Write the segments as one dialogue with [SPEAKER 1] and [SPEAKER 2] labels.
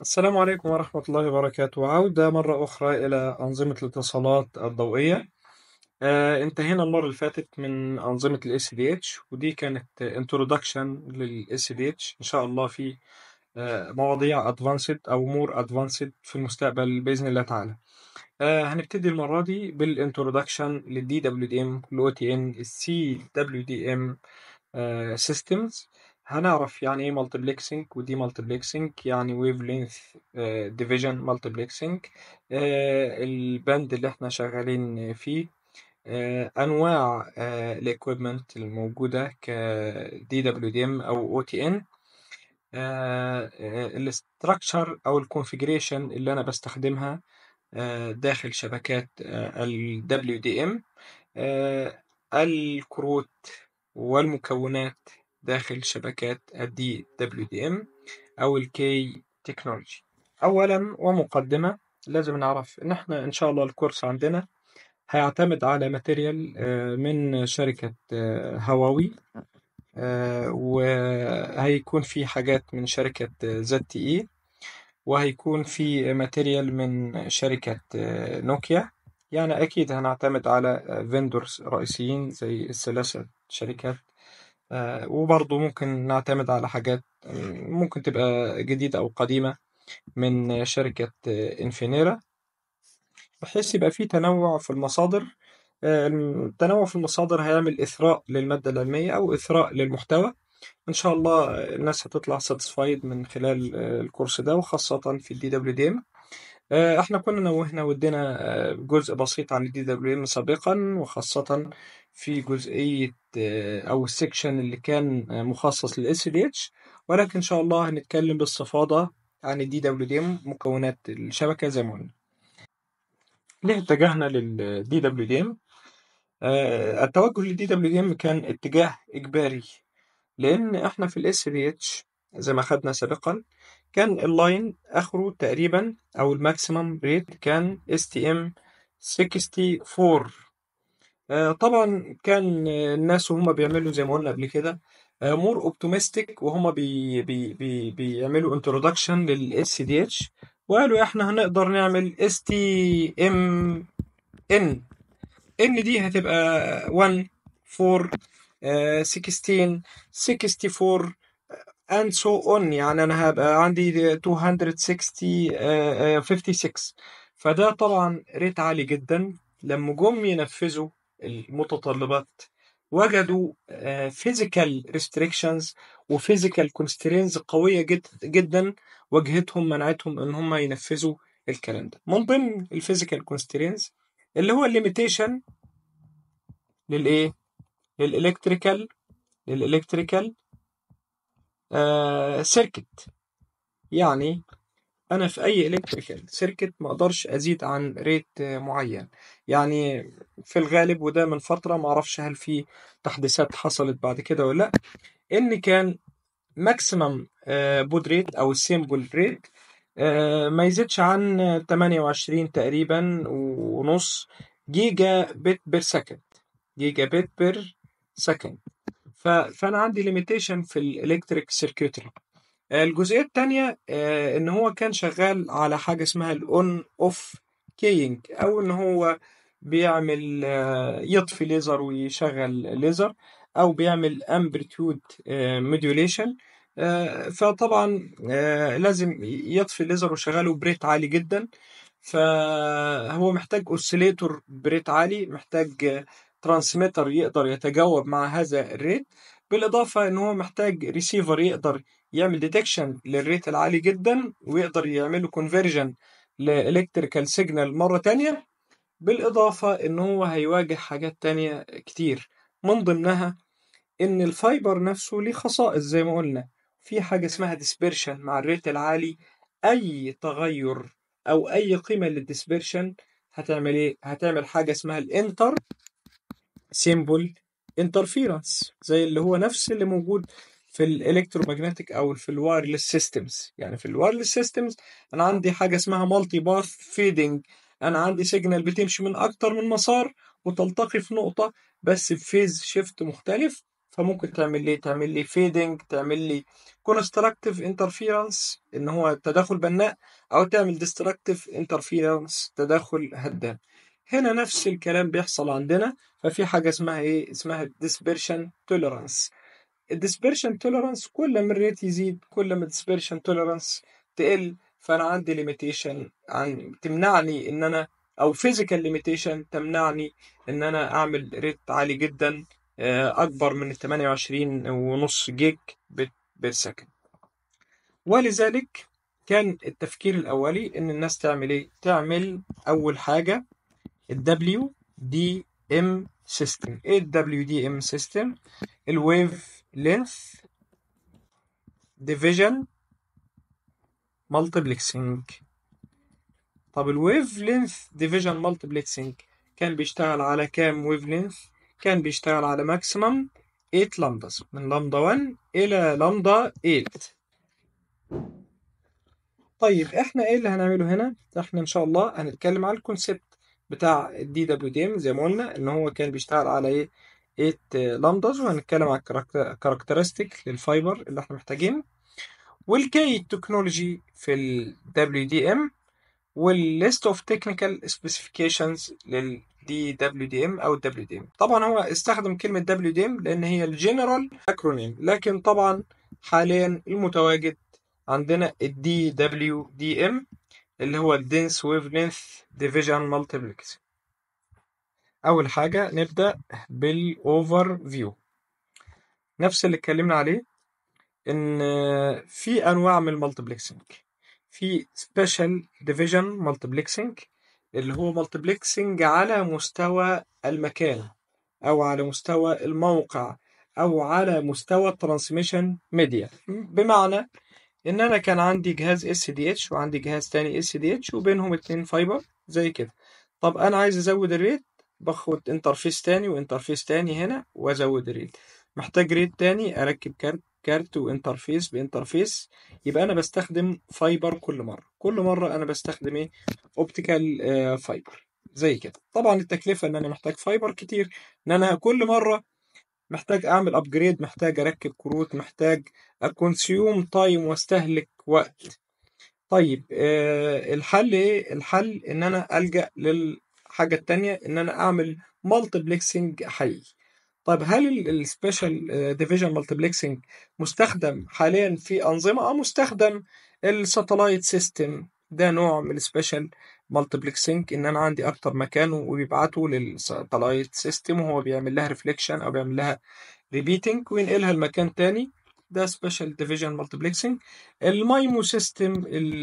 [SPEAKER 1] السلام عليكم ورحمة الله وبركاته عودة مرة أخرى إلى أنظمة الاتصالات الضوئية آه، انتهينا المرة اللي فاتت من أنظمة ال SDH ودي كانت introduction لل SDH إن شاء الله في آه، مواضيع advanced أو more advanced في المستقبل بإذن الله تعالى آه، هنبتدي المرة دي بالانترودكشن لل DWDM ال OTN ال CWDM آه، systems هنعرف يعني ايه مالتيبلكسنج ودي مالتيبلكسنج يعني ويف لينث ديفيجن مالتيبلكسنج الباند اللي احنا شغالين فيه آه، انواع الاكويبمنت الموجوده ك دي دبليو دي ام او او تي ان الاستراكشر او الكونفيجريشن اللي انا بستخدمها آه، داخل شبكات ال WDM آه، الكروت والمكونات داخل شبكات ال DWDM أو ال K تكنولوجي أولا ومقدمة لازم نعرف إن إحنا إن شاء الله الكورس عندنا هيعتمد على ماتيريال من شركة آه، هواوي آه، وهيكون في حاجات من شركة زد تي إي وهيكون في ماتيريال من شركة آه، نوكيا يعني أكيد هنعتمد على فيندورز رئيسيين زي الثلاثة شركات آه، وبرضه ممكن نعتمد على حاجات ممكن تبقى جديدة أو قديمة من شركة آه، انفينيرا بحيث يبقى في تنوع في المصادر آه، التنوع في المصادر هيعمل إثراء للمادة العلمية أو إثراء للمحتوى إن شاء الله الناس هتطلع ساتسفايد من خلال آه، الكورس ده وخاصة في الدي دبليو دي ام احنا كنا نوهنا ودينا آه، جزء بسيط عن الدي دبليو ام سابقا وخاصة في جزئية آه، أو السكشن اللي كان آه، مخصص للاس دي اتش ولكن إن شاء الله هنتكلم باستفاضة عن الدي دبليو دي ام مكونات الشبكة زي ما قلنا ليه اتجهنا للدي دبليو دي ام التوجه للدي دبليو دي ام كان اتجاه إجباري لأن احنا في الاس دي اتش زي ما خدنا سابقا كان اللاين آخره تقريبا أو الماكسيمم ريت كان اس تي ام 64 آه، طبعا كان آه، الناس وهم بيعملوا زي ما قلنا قبل كده مور اوبتيمستيك وهم بي بي بي بيعملوا انترودكشن للاس دي اتش وقالوا احنا هنقدر نعمل اس تي ام ان ان دي هتبقى 1 4 آه، 16 64 and so on يعني انا هبقى عندي 260 آه، آه، 56 فده طبعا ريت عالي جدا لما جم ينفذوا المتطلبات وجدوا فيزيكال ريستريكشنز وفيزيكال كونسترينز قويه جد جدا واجهتهم منعتهم ان هم ينفذوا الكلام ده من ضمن الفيزيكال كونسترينز اللي هو الليميتيشن للايه للالكتريكال للالكتريكال سيركت يعني انا في اي الكتريكال سيركت ما اقدرش ازيد عن ريت آه، معين يعني في الغالب وده من فتره ما اعرفش هل في تحديثات حصلت بعد كده ولا لا ان كان ماكسيمم بود ريت او السيمبل ريت ما يزيدش عن 28 تقريبا ونص جيجا بت بير سكند جيجا بت بير سكند ف- فانا عندي ليميتيشن في الالكتريك سيركيوتري الجزئيه الثانيه ان هو كان شغال على حاجه اسمها الاون اوف كينج او ان هو بيعمل آه، يطفي ليزر ويشغل ليزر او بيعمل امبليتيود موديوليشن فطبعا آه، لازم يطفي الليزر ويشغله بريت عالي جدا فهو محتاج اوسيليتور بريت عالي محتاج ترانسميتر يقدر يتجاوب مع هذا الريت بالاضافه ان هو محتاج ريسيفر يقدر يعمل ديتكشن للريت العالي جدا ويقدر يعمل له كونفرجن لالكتريكال سيجنال مره تانية بالاضافه ان هو هيواجه حاجات تانية كتير من ضمنها ان الفايبر نفسه ليه خصائص زي ما قلنا في حاجه اسمها ديسبرشن مع الريت العالي اي تغير او اي قيمه للديسبرشن هتعمل ايه هتعمل حاجه اسمها الانتر سيمبل انترفيرنس زي اللي هو نفس اللي موجود في الالكترومagnetic او في الوايرلس سيستمز يعني في الوايرلس سيستمز انا عندي حاجه اسمها مالتي باث فيدنج انا عندي سيجنال بتمشي من اكتر من مسار وتلتقي في نقطه بس بفيز شيفت مختلف فممكن تعمل لي تعمل لي فيدنج تعمل لي كونستراكتيف انترفيرنس ان هو تداخل بناء او تعمل ديستركتيف انترفيرنس تداخل هدام هنا نفس الكلام بيحصل عندنا ففي حاجه اسمها ايه اسمها dispersion tolerance الديسبرشن توليرانس كل ما الريت يزيد كل ما الديسبرشن توليرانس تقل فانا عندي ليميتيشن عن تمنعني ان انا او فيزيكال ليميتيشن تمنعني ان انا اعمل ريت عالي جدا اكبر من 28 ونص جيج بالسكند ولذلك كان التفكير الاولي ان الناس تعمل ايه تعمل اول حاجه الدبليو دي ام سيستم ايه الدبليو دي ام سيستم الويف لينث ديفيجن مالتيبلكسنج طب الويف لينث ديفيجن مالتيبلكسنج كان بيشتغل على كام ويف لينث كان بيشتغل على ماكسيمم 8 لامداز من لامدا 1 الى لامدا 8 طيب احنا ايه اللي هنعمله هنا احنا ان شاء الله هنتكلم على الكونسيبت بتاع الدي دبليو دي ام زي ما قلنا ان هو كان بيشتغل على ايه 8 لامداز وهنتكلم على الكاركترستيك للفايبر اللي احنا محتاجينه والكي تكنولوجي في ال WDM والليست اوف تكنيكال سبيسيفيكيشنز للدي دبليو دي ام او الدبليو دي ام طبعا هو استخدم كلمه دبليو دي ام لان هي الجنرال اكرونيم لكن طبعا حاليا المتواجد عندنا الدي دبليو دي ام اللي هو الدنس ويف لينث ديفيجن مالتيبلكس اول حاجه نبدا بالاوفر فيو نفس اللي اتكلمنا عليه ان في انواع من المالتيبلكسنج في سبيشال ديفيجن مالتيبلكسنج اللي هو مالتيبلكسنج على مستوى المكان او على مستوى الموقع او على مستوى الترانسميشن ميديا بمعنى ان انا كان عندي جهاز اس دي اتش وعندي جهاز تاني اس دي اتش وبينهم اتنين فايبر زي كده طب انا عايز ازود الريت باخد انترفيس تاني وانترفيس تاني هنا وازود الريت محتاج ريت تاني اركب كارت كارت وانترفيس بانترفيس يبقى انا بستخدم فايبر كل مره كل مره انا بستخدم ايه اوبتيكال آه فايبر زي كده طبعا التكلفه ان انا محتاج فايبر كتير ان انا كل مره محتاج اعمل ابجريد محتاج اركب كروت محتاج اكونسيوم تايم واستهلك وقت طيب آه الحل ايه الحل ان انا الجا للحاجه التانية ان انا اعمل مالتيبلكسنج حقيقي طيب هل السبيشال ديفيجن مالتيبلكسنج مستخدم حاليا في انظمه اه مستخدم الساتلايت سيستم ده نوع من السبيشال مالتيبلكسنج ان انا عندي اكتر مكان وبيبعته للساتلايت سيستم وهو بيعمل لها ريفليكشن او بيعمل لها ريبيتنج وينقلها لمكان تاني ده سبيشال ديفيجن مالتيبلكسنج المايمو سيستم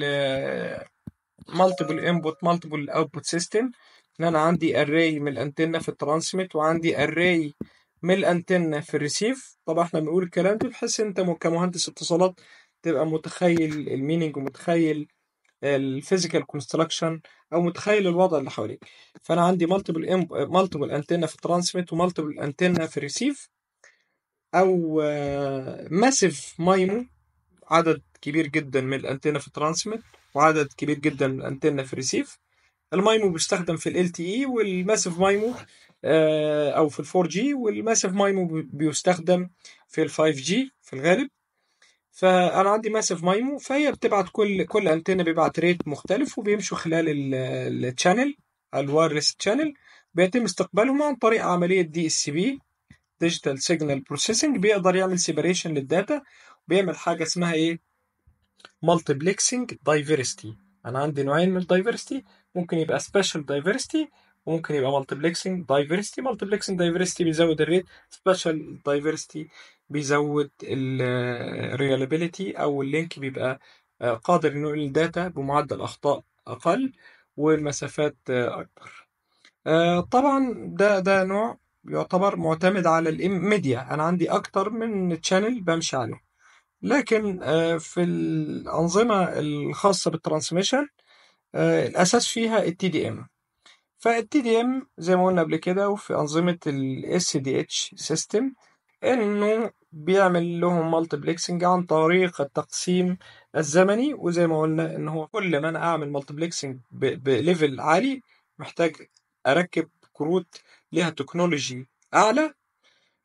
[SPEAKER 1] مالتيبل انبوت مالتيبل اوتبوت سيستم ان انا عندي اري من الانتنه في الترانسميت وعندي اري من الانتنه في الريسيف طبعا احنا بنقول الكلام ده بحيث انت كمهندس اتصالات تبقى متخيل الميننج ومتخيل الفيزيكال كونستراكشن او متخيل الوضع اللي حواليك فانا عندي مالتيبل مالتيبل انتنه في الترانسميت ومالتيبل انتنه في الريسيف او ماسيف مايمو عدد كبير جدا من الانتنه في الترانسميت وعدد كبير جدا من الانتنه في الريسيف المايمو بيستخدم في ال تي اي والماسيف مايمو او في ال 4 جي والماسيف مايمو بيستخدم في ال 5 جي في الغالب فانا عندي ماسيف مايمو فهي بتبعت كل كل انتنه بيبعت ريت مختلف وبيمشوا خلال الشانل الوايرلس شانل بيتم استقبالهم عن طريق عمليه دي اس بي ديجيتال سيجنال بروسيسنج بيقدر يعمل سيبريشن للداتا وبيعمل حاجه اسمها ايه مالتيبلكسنج دايفرستي انا عندي نوعين من الدايفرستي ممكن يبقى سبيشال دايفرستي وممكن يبقى مالتيبلكسنج دايفرستي مالتيبلكسنج دايفرستي بيزود الريت سبيشال دايفرستي بيزود الريلابيليتي او اللينك بيبقى قادر انه ينقل الداتا بمعدل اخطاء اقل والمسافات اكبر طبعا ده ده نوع يعتبر معتمد على الميديا انا عندي اكتر من تشانل بمشي عليه لكن في الانظمه الخاصه بالترانسميشن الاساس فيها التي دي ام فالتي دي ام زي ما قلنا قبل كده وفي انظمه الاس دي اتش سيستم انه بيعمل لهم مالتيبلكسنج عن طريق التقسيم الزمني وزي ما قلنا ان هو كل ما انا اعمل مالتيبلكسنج بليفل عالي محتاج اركب كروت ليها تكنولوجي اعلى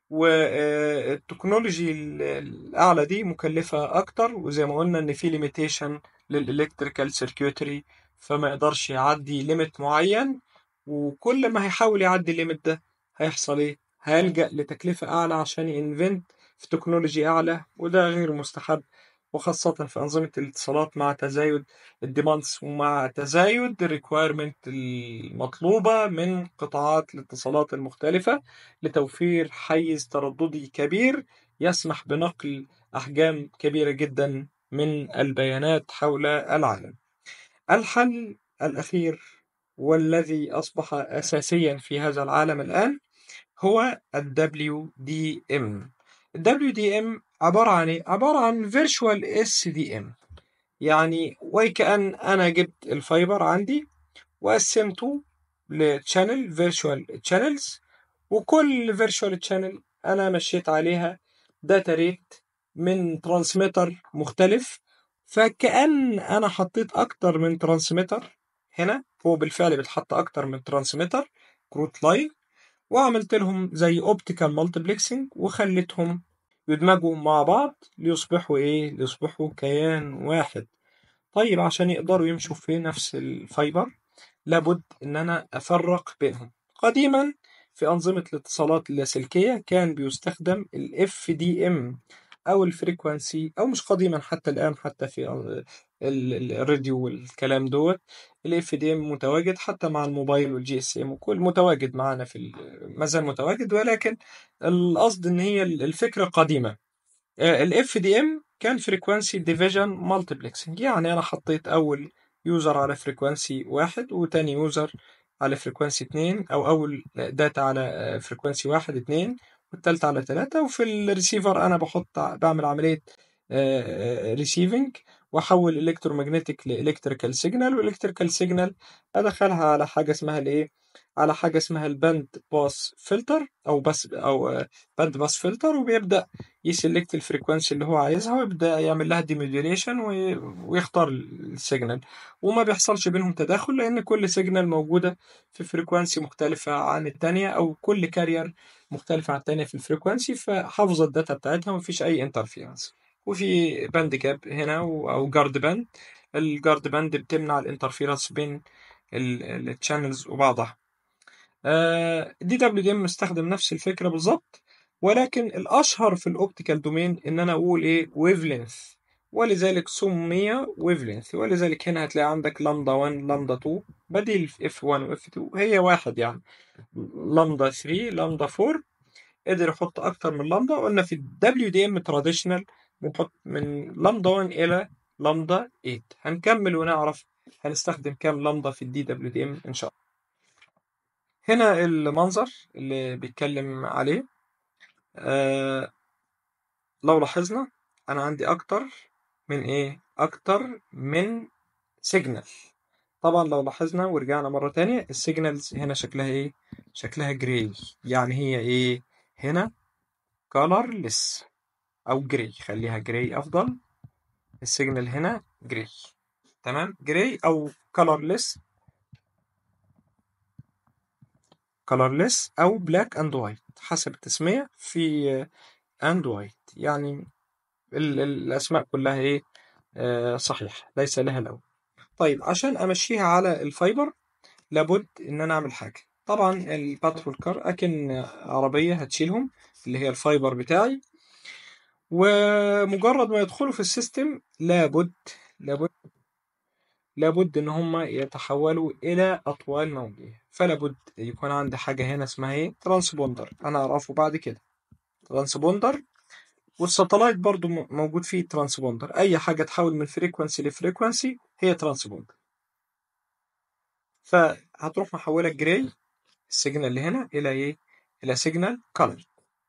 [SPEAKER 1] والتكنولوجي الأعلى دي مكلفة أكتر وزي ما قلنا إن في ليميتيشن للإلكتريكال سيركيوتري فما يقدرش يعدي ليميت معين وكل ما هيحاول يعدي الليميت ده هيحصل إيه؟ هيلجأ لتكلفة أعلى عشان ينفنت في تكنولوجي أعلى وده غير مستحب وخاصة في أنظمة الاتصالات مع تزايد الديماندز ومع تزايد الريكوايرمنت المطلوبة من قطاعات الاتصالات المختلفة لتوفير حيز ترددي كبير يسمح بنقل أحجام كبيرة جدا من البيانات حول العالم. الحل الأخير والذي أصبح أساسيا في هذا العالم الآن هو ال WDM. ال WDM عبارة عن إيه؟ عبارة عن Virtual SDM يعني وكأن أنا جبت الفايبر عندي وقسمته لتشانل فيرتشوال تشانلز وكل فيرتشوال تشانل أنا مشيت عليها داتا ريت من ترانسميتر مختلف فكأن أنا حطيت أكتر من ترانسميتر هنا هو بالفعل بيتحط أكتر من ترانسميتر كروت لاين وعملت لهم زي اوبتيكال مالتيبلكسنج وخليتهم يدمجوا مع بعض ليصبحوا ايه ليصبحوا كيان واحد طيب عشان يقدروا يمشوا في نفس الفايبر لابد ان انا افرق بينهم قديما في انظمه الاتصالات اللاسلكيه كان بيستخدم الاف دي ام او الفريكوانسي او مش قديما حتى الان حتى في الراديو والكلام دوت الاف دي ام متواجد حتى مع الموبايل والجي اس ام وكل متواجد معانا في ما زال متواجد ولكن القصد ان هي الفكره قديمه الاف دي ام كان فريكوانسي ديفيجن مالتيبلكسنج يعني انا حطيت اول يوزر على فريكوانسي واحد وتاني يوزر على فريكوانسي اتنين او اول داتا على فريكوانسي واحد اتنين والتالتة على تلاتة وفي الريسيفر انا بحط بعمل عملية ريسيفنج واحول الكترومagnetic لالكتريكال سيجنال والالكتريكال سيجنال ادخلها على حاجه اسمها الايه على حاجه اسمها الباند باس فلتر او بس او باند باس فلتر وبيبدا يسلكت الفريكوانسي اللي هو عايزها ويبدا يعمل لها ديموديوليشن ويختار السيجنال وما بيحصلش بينهم تداخل لان كل سيجنال موجوده في فريكوانسي مختلفه عن الثانيه او كل كارير مختلفه عن الثانيه في الفريكوانسي فحافظه الداتا بتاعتها ومفيش اي انترفيرنس وفي باند جاب هنا او جارد باند الجارد باند بتمنع الانترفيرنس بين التشانلز وبعضها دي دبليو دي ام مستخدم نفس الفكره بالظبط ولكن الاشهر في الاوبتيكال دومين ان انا اقول ايه ويف لينث ولذلك سمي ويف لينث ولذلك هنا هتلاقي عندك لامدا 1 لامدا 2 بديل اف 1 واف 2 هي واحد يعني لامدا 3 لامدا 4 قدر يحط اكتر من لامدا قلنا في الدبليو دي ام تراديشنال بنحط من لامدا 1 الى لامدا 8 هنكمل ونعرف هنستخدم كام لامدا في الدي دبليو دي ام ان شاء الله هنا المنظر اللي بيتكلم عليه آه لو لاحظنا انا عندي اكتر من ايه اكتر من سيجنال طبعا لو لاحظنا ورجعنا مرة تانية السيجنالز هنا شكلها ايه شكلها جراي يعني هي ايه هنا colorless او جراي خليها جراي افضل السيجنال هنا جراي تمام جراي او colorless colorless او black and white حسب التسمية في and white يعني ال الاسماء كلها ايه آه صحيح ليس لها لون طيب عشان امشيها على الفايبر لابد ان انا اعمل حاجة طبعا الباترول كار اكن عربية هتشيلهم اللي هي الفايبر بتاعي ومجرد ما يدخلوا في السيستم لابد لابد لابد ان هم يتحولوا الى اطوال موجية فلابد يكون عندي حاجة هنا اسمها ايه ترانسبوندر انا اعرفه بعد كده ترانسبوندر والساتلايت برضو موجود فيه ترانسبوندر اي حاجة تحول من فريكوانسي لفريكوانسي هي ترانسبوندر فهتروح محولة جراي السيجنال اللي هنا الى ايه الى سيجنال كولر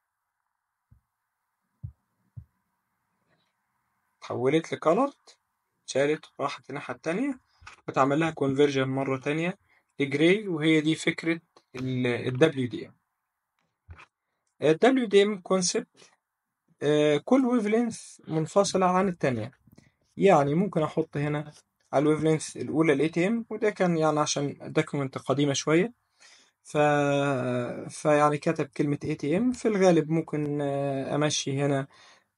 [SPEAKER 1] اتحولت لكولرد اتشالت وراحت الناحية التانية وتعمل لها كونفرجن مرة تانية لجراي وهي دي فكرة ال WDM ال WDM كونسبت كل ويف لينث منفصلة عن التانية يعني ممكن أحط هنا على الويف لينث الأولى ال ATM وده كان يعني عشان دوكيمنت قديمة شوية ف... فيعني كتب كلمة ATM في الغالب ممكن آه، أمشي هنا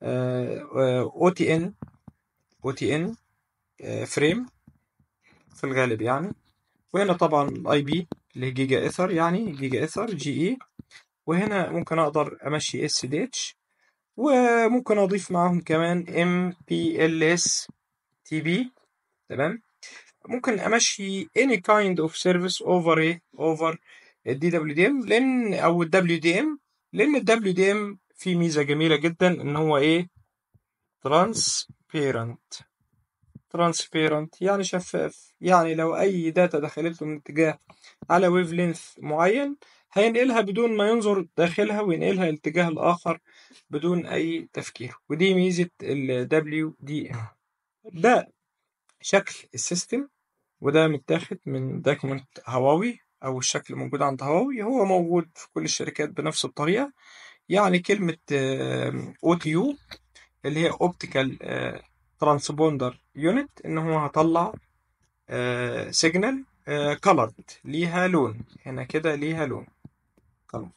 [SPEAKER 1] OTN OTN فريم في الغالب يعني وهنا طبعا الاي بي اللي هي جيجا ايثر يعني جيجا ايثر جي اي وهنا ممكن اقدر امشي اس دي اتش وممكن اضيف معاهم كمان ام بي ال اس تي بي تمام ممكن امشي any kind of service over ايه over الدي دبليو دي ام لان او الدبليو دي ام لان الدبليو دي ام فيه ميزه جميله جدا ان هو ايه ترانسبيرنت ترانسبيرنت يعني شفاف يعني لو اي داتا دخلت له من اتجاه على ويف لينث معين هينقلها بدون ما ينظر داخلها وينقلها الاتجاه الاخر بدون اي تفكير ودي ميزه ال WDM ده شكل السيستم وده متاخد من دوكيمنت هواوي او الشكل موجود عند هواوي هو موجود في كل الشركات بنفس الطريقه يعني كلمه او تي يو اللي هي اوبتيكال ترانسبوندر يونت ان هو هطلع سيجنال كولرد ليها لون هنا كده ليها لون colored.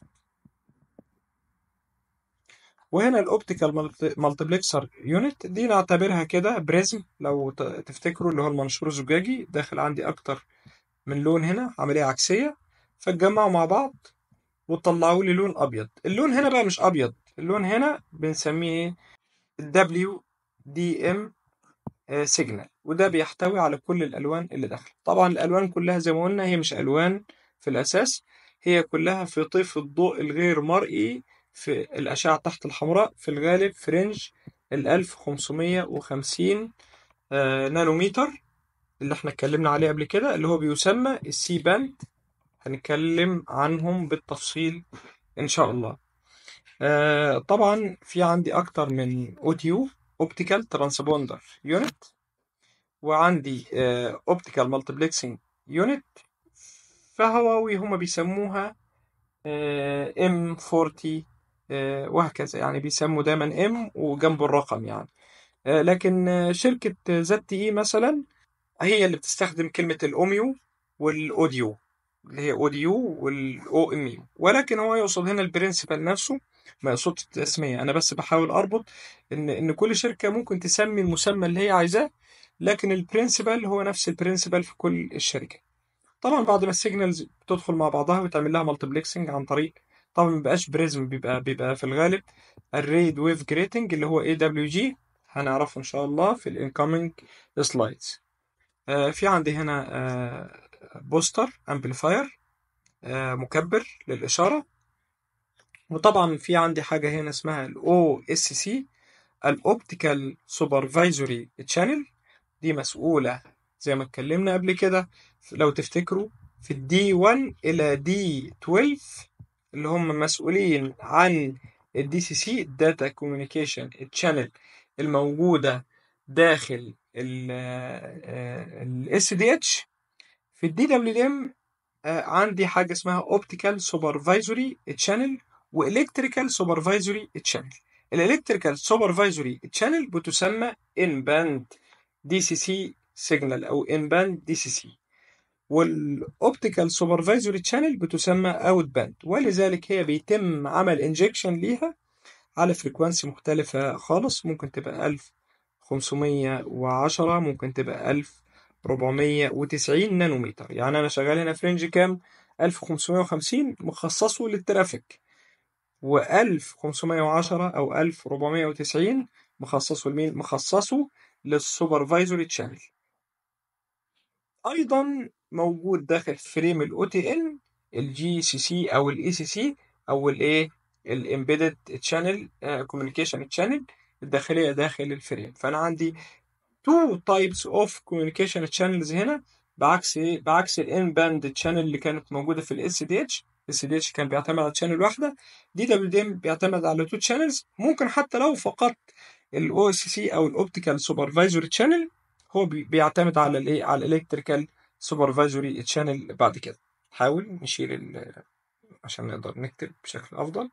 [SPEAKER 1] وهنا الاوبتيكال مالتيبلكسر يونت دي نعتبرها كده بريزم لو ت- تفتكروا اللي هو المنشور الزجاجي داخل عندي اكتر من لون هنا عمليه عكسيه فتجمعوا مع بعض وتطلعوا لي لون ابيض اللون هنا بقى مش ابيض اللون هنا بنسميه الدبليو دي ام سيجنال وده بيحتوي على كل الالوان اللي داخله طبعا الالوان كلها زي ما قلنا هي مش الوان في الاساس هي كلها في طيف الضوء الغير مرئي في الاشعه تحت الحمراء في الغالب في رينج ال 1550 آه، نانومتر اللي احنا اتكلمنا عليه قبل كده اللي هو بيسمى السي باند هنتكلم عنهم بالتفصيل ان شاء الله آه، طبعا في عندي اكتر من او تي يو اوبتيكال ترانسبوندر يونت وعندي اوبتيكال مالتيبلكسنج يونت فهواوي هما بيسموها ام 40 آه، وهكذا يعني بيسموا دايما ام وجنبه الرقم يعني آه، لكن آه، شركة زد تي اي مثلا هي اللي بتستخدم كلمة الاوميو والاوديو اللي هي اوديو والاو ام يو ولكن هو يقصد هنا البرنسبل نفسه ما يقصدش التسمية انا بس بحاول اربط ان ان كل شركة ممكن تسمي المسمى اللي هي عايزاه لكن البرنسبل هو نفس البرنسبل في كل الشركات طبعا بعد ما السيجنالز بتدخل مع بعضها وتعمل لها مالتيبلكسنج عن طريق طبعا ما بيبقاش بريزم بيبقى بيبقى في الغالب الريد ويف جريتنج اللي هو اي دبليو جي هنعرفه ان شاء الله في الانكoming سلايدز في عندي هنا بوستر امبليفاير مكبر للاشاره وطبعا في عندي حاجه هنا اسمها الاو اس سي الاوبتيكال سوبرفايزوري تشانل دي مسؤوله زي ما اتكلمنا قبل كده لو تفتكروا في الدي 1 الى دي 12 اللي هم مسؤولين عن الدي سي سي الداتا كوميونيكيشن تشانل الموجوده داخل الاس دي اتش في الدي دبليو دي ام عندي حاجه اسمها اوبتيكال سوبرفايزوري تشانل والكتريكال سوبرفايزوري تشانل الالكتريكال سوبرفايزوري تشانل بتسمى ان باند دي سي سي سيجنال او ان باند دي سي سي والاوبتيكال سوبرفايزوري تشانل بتسمى اوت باند ولذلك هي بيتم عمل انجكشن ليها على فريكوانسي مختلفة خالص ممكن تبقى 1510 ممكن تبقى 1490 نانومتر يعني أنا شغال هنا في رينج كام 1550 مخصصه للترافيك و1510 أو 1490 مخصصه لمين مخصصه للسوبرفايزوري تشانل ايضا موجود داخل فريم الاو تي ان الجي سي سي او الاي سي سي او الايه الامبيدد تشانل كوميونيكيشن تشانل الداخليه داخل الفريم فانا عندي تو تايبس اوف كوميونيكيشن تشانلز هنا بعكس ايه بعكس الان باند تشانل اللي كانت موجوده في الاس دي اتش الاس دي اتش كان بيعتمد على تشانل واحده دي دبليو دي ام بيعتمد على تو تشانلز ممكن حتى لو فقط الاو اس سي او الاوبتيكال سوبرفايزوري تشانل هو بي- بيعتمد على الايه على الالكتريكال سوبرفايزوري تشانل بعد كده حاول نشيل ال- عشان نقدر نكتب بشكل افضل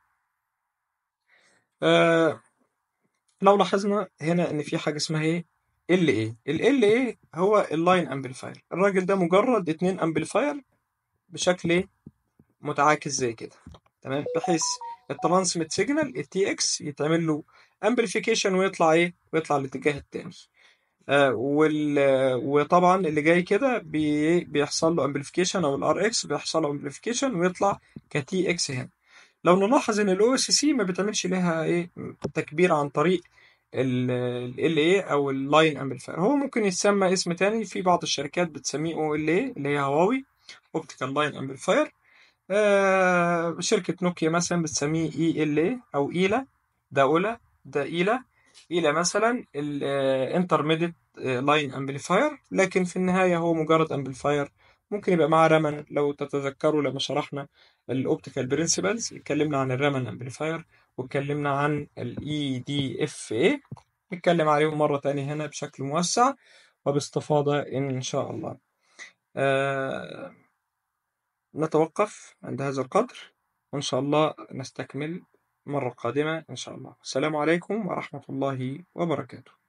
[SPEAKER 1] آه لو لاحظنا هنا ان في حاجه اسمها ايه ال ايه ال ايه هو اللاين امبليفاير الراجل ده مجرد اتنين امبليفاير بشكل ايه متعاكس زي كده تمام بحيث الترانسميت سيجنال التي اكس يتعمل له امبليفيكيشن ويطلع ايه ويطلع الاتجاه التاني آه وال وطبعا اللي جاي كده بي بيحصل له امبليفيكيشن او الار اكس بيحصل له امبليفيكيشن ويطلع كتي اكس هنا لو نلاحظ ان الاو اس سي ما بتعملش لها ايه تكبير عن طريق ال اي او اللاين امبليفاير هو ممكن يتسمى اسم تاني في بعض الشركات بتسميه او ال اي اللي هي هواوي اوبتيكال لاين امبليفاير شركة نوكيا مثلا بتسميه اي ال اي او ايلا ده اولا ده ايلا ايلا مثلا الانترميديت لاين امبليفاير لكن في النهاية هو مجرد امبليفاير ممكن يبقى معاه رمن لو تتذكروا لما شرحنا الاوبتيكال برنسبلز اتكلمنا عن الرمن امبليفاير واتكلمنا عن الاي دي اف اي نتكلم عليهم مرة تانية هنا بشكل موسع وباستفاضة إن شاء الله آه نتوقف عند هذا القدر وإن شاء الله نستكمل مرة قادمة إن شاء الله السلام عليكم ورحمة الله وبركاته